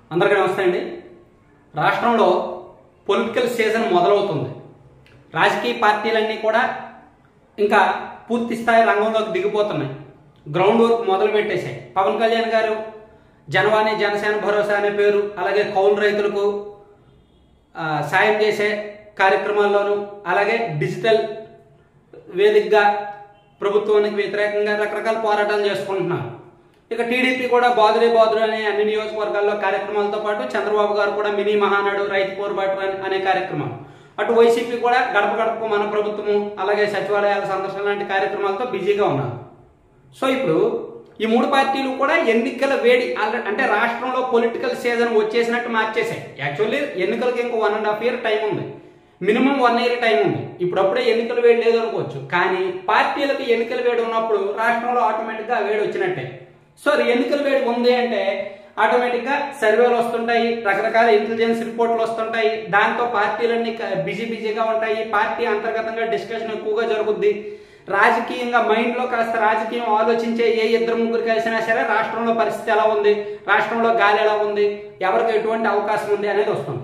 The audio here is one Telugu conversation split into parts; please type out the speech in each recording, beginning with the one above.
అందరికీ నమస్తే అండి రాష్ట్రంలో పొలిటికల్ సీజన్ మొదలవుతుంది రాజకీయ పార్టీలన్నీ కూడా ఇంకా పూర్తి స్థాయి రంగంలోకి దిగిపోతున్నాయి గ్రౌండ్ వర్క్ మొదలు పెట్టేశాయి పవన్ కళ్యాణ్ గారు జనవాణి జనసేన భరోసా అనే పేరు అలాగే కౌలు రైతులకు ఆ, సాయం చేసే కార్యక్రమాల్లోనూ అలాగే డిజిటల్ వేదికగా ప్రభుత్వానికి వ్యతిరేకంగా రకరకాల పోరాటాలు చేసుకుంటున్నారు ఇక టీడీపీ కూడా బాదురే బాదురు అనే అన్ని నియోజకవర్గాల్లో కార్యక్రమాలతో పాటు చంద్రబాబు గారు కూడా మినీ మహానాడు రైతు పోరుబాటు అనే- అనే కార్యక్రమం అటు వైసీపీ కూడా గడప గడపకు మన ప్రభుత్వము అలాగే సచివాలయాల సందర్శన లాంటి కార్యక్రమాలతో బిజీగా ఉన్నారు సో ఇప్పుడు ఈ మూడు పార్టీలు కూడా ఎన్నికల వేడి ఆల్రెడీ అంటే రాష్ట్రంలో పొలిటికల్ సీజన్ వచ్చేసినట్టు మార్చేసాయి యాక్చువల్లీ ఎన్నికలకి ఇంకో one and half year time ఉంది మినిమం వన్ ఇయర్ టైం ఉంది ఇప్పుడు అప్పుడే ఎన్నికల వేడి లేదు అనుకోవచ్చు కానీ పార్టీలకు ఎన్నికల వేడి ఉన్నప్పుడు రాష్ట్రంలో ఆటోమేటిక్గా ఆ వేడి వచ్చినట్టే సో ఎన్నికల వేడి ఉంది అంటే ఆటోమేటిక్గా సర్వేలు వస్తుంటాయి రకరకాల ఇంటెలిజెన్స్ రిపోర్ట్లు వస్తుంటాయి దాంతో పార్టీలన్నీ క- బిజీ బిజీగా ఉంటాయి పార్టీ అంతర్గతంగా డిస్కషన్ ఎక్కువగా జరుగుద్ది రాజకీయంగా మైండ్లో కాస్త రాజకీయం ఆలోచించే ఏ ఇద్దరు ముగ్గురు కలిసినా సరే రాష్ట్రంలో పరిస్థితి ఎలా ఉంది రాష్ట్రంలో గాలి ఎలా ఉంది ఎవరికి ఎటువంటి అవకాశం ఉంది అనేది వస్తుంది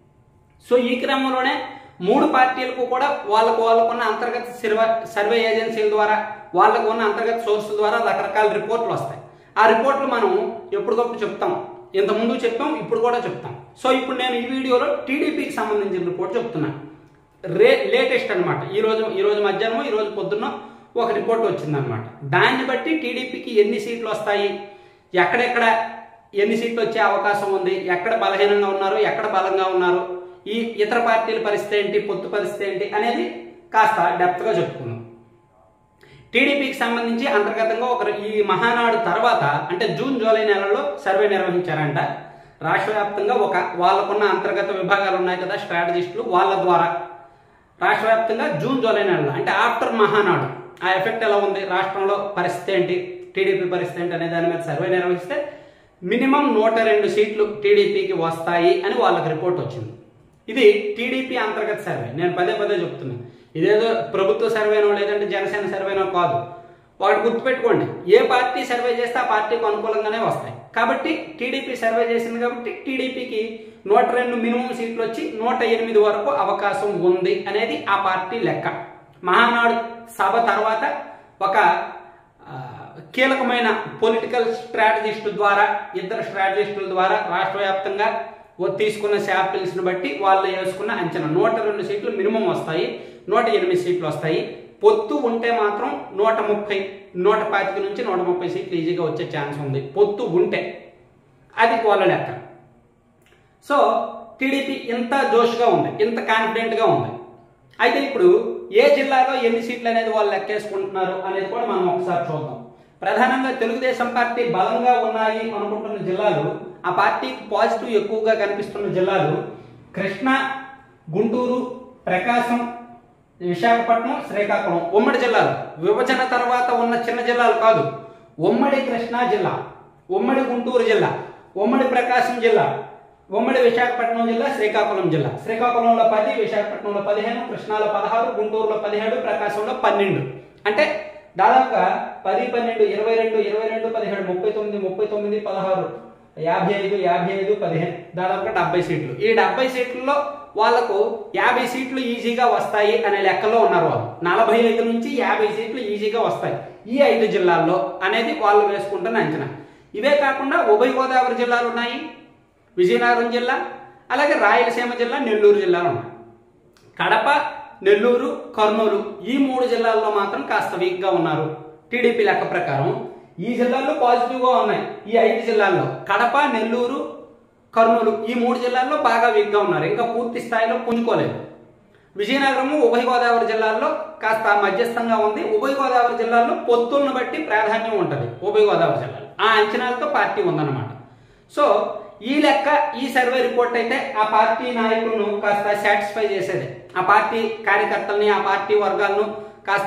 సో ఈ క్రమంలోనే మూడు పార్టీలకు కూడా వాళ్ళకు వాళ్ళకున్న అంతర్గత సర్వే సర్వే ఏజెన్సీల ద్వారా వాళ్ళకు ఉన్న అంతర్గత సోర్సుల ద్వారా రకరకాల రిపోర్ట్లు వస్తాయి ఆ రిపోర్ట్లు మనం ఎప్పటికప్పుడు చెప్తాం ఇంతకుముందు చెప్పాం ఇప్పుడు కూడా చెప్తాం సో ఇప్పుడు నేను ఈ వీడియోలో టీడీపీకి సంబంధించిన రిపోర్ట్ చెప్తున్నాను రే లేటెస్ట్ అనమాట ఈ రోజు ఈ రోజు మధ్యాహ్నం ఈ రోజు పొద్దున్న ఒక రిపోర్ట్ వచ్చిందనమాట దాన్ని బట్టి టీడీపీకి ఎన్ని సీట్లు వస్తాయి ఎక్కడెక్కడ ఎన్ని సీట్లు వచ్చే అవకాశం ఉంది ఎక్కడ బలహీనంగా ఉన్నారు ఎక్కడ బలంగా ఉన్నారు ఈ ఇతర పార్టీల పరిస్థితి ఏంటి పొత్తు పరిస్థితి ఏంటి అనేది కాస్త డెప్త్గా చెప్పుకుందాం టీడీపీకి సంబంధించి అంతర్గతంగా ఒక ఈ మహానాడు తర్వాత అంటే జూన్ జూలై నెలలో సర్వే నిర్వహించారంట రాష్ట్ర వ్యాప్తంగా ఒక వాళ్ళకున్న అంతర్గత విభాగాలు ఉన్నాయి కదా స్ట్రాటజిస్టులు వాళ్ళ ద్వారా రాష్ట్ర వ్యాప్తంగా జూన్ జూలై నెలలో అంటే ఆఫ్టర్ మహానాడు ఆ ఎఫెక్ట్ ఎలా ఉంది రాష్ట్రంలో పరిస్థితి ఏంటి టీడీపీ పరిస్థితి ఏంటి అనే దాని మీద సర్వే నిర్వహిస్తే మినిమం నూట రెండు సీట్లు టీడీపీకి వస్తాయి అని వాళ్ళకి రిపోర్ట్ వచ్చింది ఇది టీడీపీ అంతర్గత సర్వే నేను పదే పదే చెప్తున్నాను ఇదేదో ప్రభుత్వ సర్వేనో లేదంటే జనసేన సర్వేనో కాదు వాటి గుర్తుపెట్టుకోండి ఏ పార్టీ సర్వే చేస్తే ఆ పార్టీకి అనుకూలంగానే వస్తాయి కాబట్టి టీడీపీ సర్వే చేసింది కాబట్టి టీడీపీకి నూట రెండు మినిమం సీట్లు వచ్చి నూట ఎనిమిది వరకు అవకాశం ఉంది అనేది ఆ పార్టీ లెక్క మహానాడు సభ తర్వాత ఒక ఆ, కీలకమైన పొలిటికల్ స్ట్రాటజిస్టు ద్వారా ఇద్దరు స్ట్రాటజిస్టుల ద్వారా రాష్ట్ర వ్యాప్తంగా ఓ- తీసుకున్న శాంపిల్స్ని బట్టి వాళ్ళు వేసుకున్న అంచనా నూట రెండు సీట్లు మినిమం వస్తాయి నూట ఎనిమిది సీట్లు వస్తాయి పొత్తు ఉంటే మాత్రం నూట ముప్పై నూట పాతిక నుంచి నూట ముప్పై సీట్లు ఈజీగా వచ్చే ఛాన్స్ ఉంది పొత్తు ఉంటే అది వాళ్ళ లెక్క సో టీడీపీ ఇంత జోష్గా ఉంది ఇంత కాన్ఫిడెంట్గా ఉంది అయితే ఇప్పుడు ఏ జిల్లాలో ఎన్ని సీట్లు అనేది వాళ్ళు లెక్కేసుకుంటున్నారు అనేది కూడా మనం ఒకసారి చూద్దాం ప్రధానంగా తెలుగుదేశం పార్టీ బలంగా ఉన్నాయి అనుకుంటున్న జిల్లాలు ఆ పార్టీకి పాజిటివ్ ఎక్కువగా కనిపిస్తున్న జిల్లాలు కృష్ణా గుంటూరు ప్రకాశం విశాఖపట్నం శ్రీకాకుళం ఉమ్మడి జిల్లాలు విభజన తర్వాత ఉన్న చిన్న జిల్లాలు కాదు ఉమ్మడి కృష్ణా జిల్లా ఉమ్మడి గుంటూరు జిల్లా ఉమ్మడి ప్రకాశం జిల్లా ఉమ్మడి విశాఖపట్నం జిల్లా శ్రీకాకుళం జిల్లా శ్రీకాకుళంలో పది విశాఖపట్నంలో పదిహేను కృష్ణాలో పదహారు గుంటూరులో పదిహేడు ప్రకాశంలో పన్నెండు అంటే దాదాపుగా పది పన్నెండు ఇరవై రెండు ఇరవై రెండు పదిహేడు ముప్పై తొమ్మిది ముప్పై తొమ్మిది పదహారు యాభై ఐదు యాభై ఐదు పదిహేను దాదాపుగా డెబ్బై సీట్లు ఈ డెబ్బై సీట్లలో వాళ్లకు యాభై సీట్లు ఈజీగా వస్తాయి అనే లెక్కలో ఉన్నారు వాళ్ళు నలభై ఐదు నుంచి యాభై సీట్లు ఈజీగా వస్తాయి ఈ ఐదు జిల్లాల్లో అనేది వాళ్ళు వేసుకుంటున్న అంచనా ఇవే కాకుండా ఉభయ గోదావరి జిల్లాలు ఉన్నాయి విజయనగరం జిల్లా అలాగే రాయలసీమ జిల్లా నెల్లూరు జిల్లాలు ఉన్నాయి కడప నెల్లూరు కర్నూలు ఈ మూడు జిల్లాల్లో మాత్రం కాస్త వీక్గా ఉన్నారు టీడీపీ లెక్క ప్రకారం ఈ జిల్లాల్లో పాజిటివ్గా ఉన్నాయి ఈ ఐదు జిల్లాల్లో కడప నెల్లూరు కర్నూలు ఈ మూడు జిల్లాల్లో బాగా వీక్గా ఉన్నారు ఇంకా పూర్తి స్థాయిలో పుంజుకోలేదు విజయనగరము ఉభయ గోదావరి జిల్లాల్లో కాస్త మధ్యస్థంగా ఉంది ఉభయ గోదావరి జిల్లాల్లో పొత్తులను బట్టి ప్రాధాన్యం ఉంటుంది ఉభయ గోదావరి జిల్లాలో ఆ అంచనాలతో పార్టీ ఉందన్నమాట సో ఈ లెక్క ఈ సర్వే రిపోర్ట్ అయితే ఆ పార్టీ నాయకులను కాస్త సాటిస్ఫై చేసేది ఆ పార్టీ కార్యకర్తల్ని ఆ పార్టీ వర్గాలను కాస్త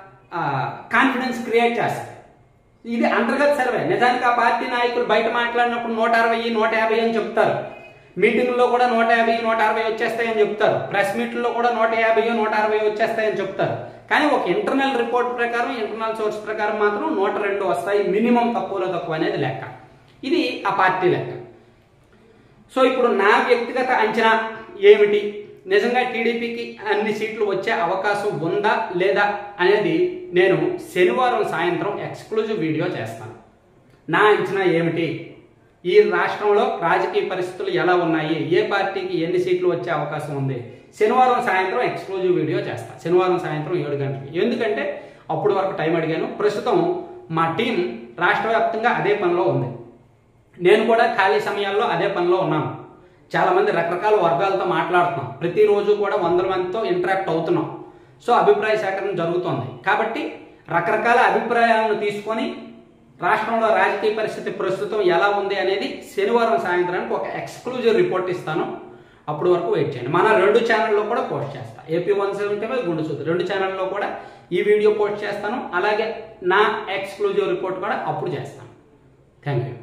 కాన్ఫిడెన్స్ క్రియేట్ చేస్తుంది ఇది అంతర్గత సర్వే నిజానికి ఆ పార్టీ నాయకులు బయట మాట్లాడినప్పుడు నూట అరవై నూట యాభై అని చెప్తారు మీటింగ్లో కూడా నూట యాభై నూట అరవై వచ్చేస్తాయని చెప్తారు ప్రెస్ మీట్లో కూడా నూట యాభై నూట అరవై వచ్చేస్తాయని చెప్తారు కానీ ఒక ఇంటర్నల్ రిపోర్ట్ ప్రకారం ఇంటర్నల్ సోర్స్ ప్రకారం మాత్రం నూట రెండు వస్తాయి మినిమం తక్కువలో తక్కువ అనేది లెక్క ఇది ఆ పార్టీ లెక్క సో ఇప్పుడు నా వ్యక్తిగత అంచనా ఏమిటి నిజంగా టీడీపీకి అన్ని సీట్లు వచ్చే అవకాశం ఉందా లేదా అనేది నేను శనివారం సాయంత్రం ఎక్స్క్లూజివ్ వీడియో చేస్తాను నా అంచనా ఏమిటి ఈ రాష్ట్రంలో రాజకీయ పరిస్థితులు ఎలా ఉన్నాయి ఏ పార్టీకి ఎన్ని సీట్లు వచ్చే అవకాశం ఉంది శనివారం సాయంత్రం ఎక్స్క్లూజివ్ వీడియో చేస్తా శనివారం సాయంత్రం ఏడు గంటలకి ఎందుకంటే అప్పుడు వరకు టైం అడిగాను ప్రస్తుతం మా టీం రాష్ట్ర వ్యాప్తంగా అదే పనిలో ఉంది నేను కూడా ఖాళీ సమయాల్లో అదే పనిలో ఉన్నాను చాలా మంది రకరకాల వర్గాలతో మాట్లాడుతున్నాం ప్రతిరోజు కూడా వందల మందితో ఇంటరాక్ట్ అవుతున్నాం సో అభిప్రాయ సేకరణ జరుగుతోంది కాబట్టి రకరకాల అభిప్రాయాలను తీసుకొని రాష్ట్రంలో రాజకీయ పరిస్థితి ప్రస్తుతం ఎలా ఉంది అనేది శనివారం సాయంత్రానికి ఒక ఎక్స్క్లూజివ్ రిపోర్ట్ ఇస్తాను అప్పటి వరకు వెయిట్ చేయండి మన రెండు ఛానల్లో కూడా పోస్ట్ చేస్తా ఏపీ వన్ సెవెంటీ ఫైవ్ గుండు చూద్దాం రెండు ఛానల్లో కూడా ఈ వీడియో పోస్ట్ చేస్తాను అలాగే నా ఎక్స్క్లూజివ్ రిపోర్ట్ కూడా అప్పుడు చేస్తాను థ్యాంక్ యూ